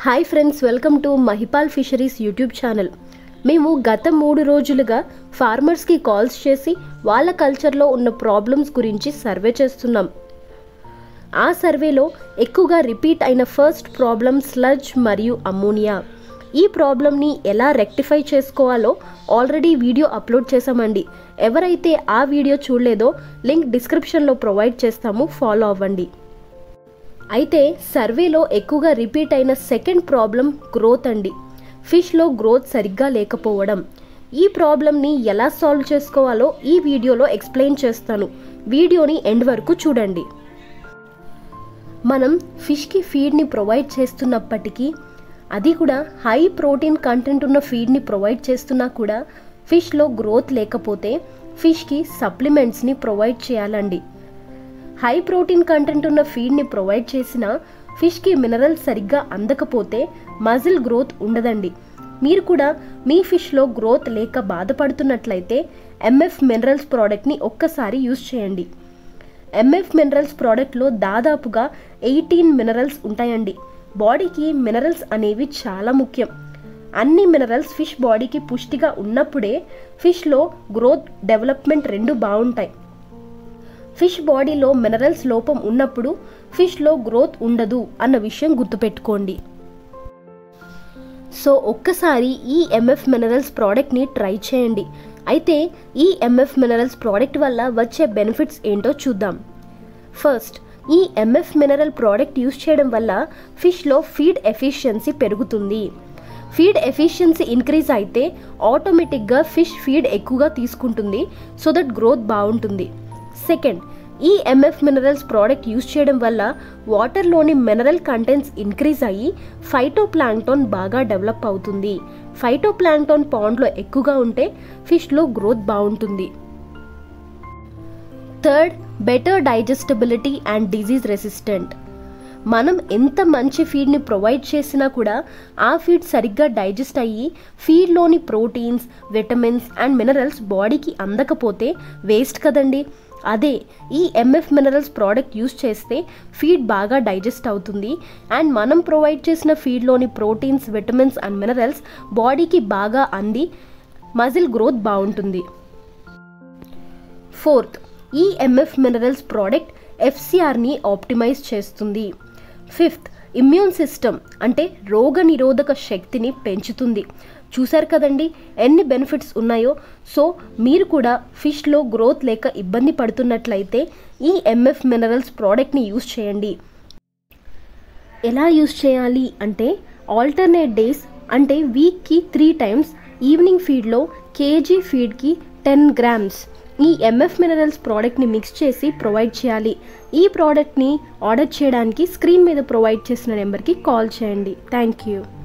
hi friends welcome to Mahipal fisheries YouTube channel మేము గత మూడు రోజులుగా ఫార్మర్స్కి కాల్స్ చేసి వాళ్ళ కల్చర్లో ఉన్న ప్రాబ్లమ్స్ గురించి సర్వే చేస్తున్నాం ఆ సర్వేలో ఎక్కువగా రిపీట్ అయిన ఫస్ట్ ప్రాబ్లం స్లజ్ మరియు అమ్మోనియా ఈ ప్రాబ్లమ్ని ఎలా రెక్టిఫై చేసుకోవాలో ఆల్రెడీ వీడియో అప్లోడ్ చేసామండి ఎవరైతే ఆ వీడియో చూడలేదో లింక్ డిస్క్రిప్షన్లో ప్రొవైడ్ చేస్తాము ఫాలో అవ్వండి అయితే సర్వేలో ఎక్కువగా రిపీట్ అయిన సెకండ్ ప్రాబ్లం గ్రోత్ అండి ఫిష్లో గ్రోత్ సరిగ్గా లేకపోవడం ఈ ప్రాబ్లమ్ని ఎలా సాల్వ్ చేసుకోవాలో ఈ వీడియోలో ఎక్స్ప్లెయిన్ చేస్తాను వీడియోని ఎండ్ వరకు చూడండి మనం ఫిష్కి ఫీడ్ని ప్రొవైడ్ చేస్తున్నప్పటికీ అది కూడా హై ప్రోటీన్ కంటెంట్ ఉన్న ఫీడ్ని ప్రొవైడ్ చేస్తున్నా కూడా ఫిష్లో గ్రోత్ లేకపోతే ఫిష్కి సప్లిమెంట్స్ని ప్రొవైడ్ చేయాలండి హై ప్రోటీన్ కంటెంట్ ఉన్న ఫీడ్ని ప్రొవైడ్ చేసిన ఫిష్కి మినరల్స్ సరిగ్గా అందకపోతే మజిల్ గ్రోత్ ఉండదండి మీరు కూడా మీ ఫిష్లో గ్రోత్ లేక బాధపడుతున్నట్లయితే ఎంఎఫ్ మినరల్స్ ప్రోడక్ట్ని ఒక్కసారి యూజ్ చేయండి ఎంఎఫ్ మినరల్స్ ప్రోడక్ట్లో దాదాపుగా ఎయిటీన్ మినరల్స్ ఉంటాయండి బాడీకి మినరల్స్ అనేవి చాలా ముఖ్యం అన్ని మినరల్స్ ఫిష్ బాడీకి పుష్టిగా ఉన్నప్పుడే ఫిష్లో గ్రోత్ డెవలప్మెంట్ రెండు బాగుంటాయి ఫిష్ బాడీలో మినరల్స్ లోపం ఉన్నప్పుడు ఫిష్లో గ్రోత్ ఉండదు అన్న విషయం గుర్తుపెట్టుకోండి సో ఒక్కసారి ఈ ఎంఎఫ్ మినరల్స్ ప్రోడక్ట్ని ట్రై చేయండి అయితే ఈ ఎంఎఫ్ మినరల్స్ ప్రోడక్ట్ వల్ల వచ్చే బెనిఫిట్స్ ఏంటో చూద్దాం ఫస్ట్ ఈ ఎంఎఫ్ మినరల్ ప్రోడక్ట్ యూస్ చేయడం వల్ల ఫిష్లో ఫీడ్ ఎఫిషియన్సీ పెరుగుతుంది ఫీడ్ ఎఫిషియన్సీ ఇంక్రీజ్ అయితే ఆటోమేటిక్గా ఫిష్ ఫీడ్ ఎక్కువగా తీసుకుంటుంది సో దట్ గ్రోత్ బాగుంటుంది సెకండ్ ఈ ఎంఎఫ్ మినరల్స్ ప్రోడక్ట్ యూస్ చేయడం వల్ల వాటర్లోని మినరల్ కంటెంట్స్ ఇంక్రీజ్ అయ్యి ఫైటో ప్లాంక్టోన్ బాగా డెవలప్ అవుతుంది ఫైటో ప్లాంక్టోన్ పాండ్లో ఎక్కువగా ఉంటే ఫిష్లో గ్రోత్ బాగుంటుంది third better digestibility and disease resistant మనం ఎంత మంచి ఫీడ్ని ప్రొవైడ్ చేసినా కూడా ఆ ఫీడ్ సరిగ్గా డైజెస్ట్ అయ్యి ఫీడ్లోని ప్రోటీన్స్ విటమిన్స్ అండ్ మినరల్స్ బాడీకి అందకపోతే వేస్ట్ కదండి అదే ఈ ఎంఎఫ్ మినరల్స్ ప్రోడక్ట్ యూస్ చేస్తే ఫీడ్ బాగా డైజెస్ట్ అవుతుంది అండ్ మనం ప్రొవైడ్ చేసిన ఫీడ్లోని ప్రోటీన్స్ విటమిన్స్ అండ్ మినరల్స్ బాడీకి బాగా అంది మజిల్ గ్రోత్ బాగుంటుంది ఫోర్త్ ఈ ఎంఎఫ్ మినరల్స్ ప్రోడక్ట్ ఎఫ్సిఆర్ని ఆప్టిమైజ్ చేస్తుంది ఫిఫ్త్ ఇమ్యూన్ సిస్టమ్ అంటే రోగ నిరోధక శక్తిని పెంచుతుంది చూశారు కదండి ఎన్ని బెనిఫిట్స్ ఉన్నాయో సో మీరు కూడా ఫిష్లో గ్రోత్ లేక ఇబ్బంది పడుతున్నట్లయితే ఈ ఎంఎఫ్ మినరల్స్ ప్రోడక్ట్ని యూస్ చేయండి ఎలా యూస్ చేయాలి అంటే ఆల్టర్నేట్ డేస్ అంటే వీక్కి త్రీ టైమ్స్ ఈవినింగ్ ఫీడ్లో కేజీ ఫీడ్కి టెన్ గ్రామ్స్ ఈ ఎంఎఫ్ మినరల్స్ ప్రోడక్ట్ని మిక్స్ చేసి ప్రొవైడ్ చేయాలి ఈ ప్రోడక్ట్ని ఆర్డర్ చేయడానికి స్క్రీన్ మీద ప్రొవైడ్ చేసిన నెంబర్కి కాల్ చేయండి థ్యాంక్ యూ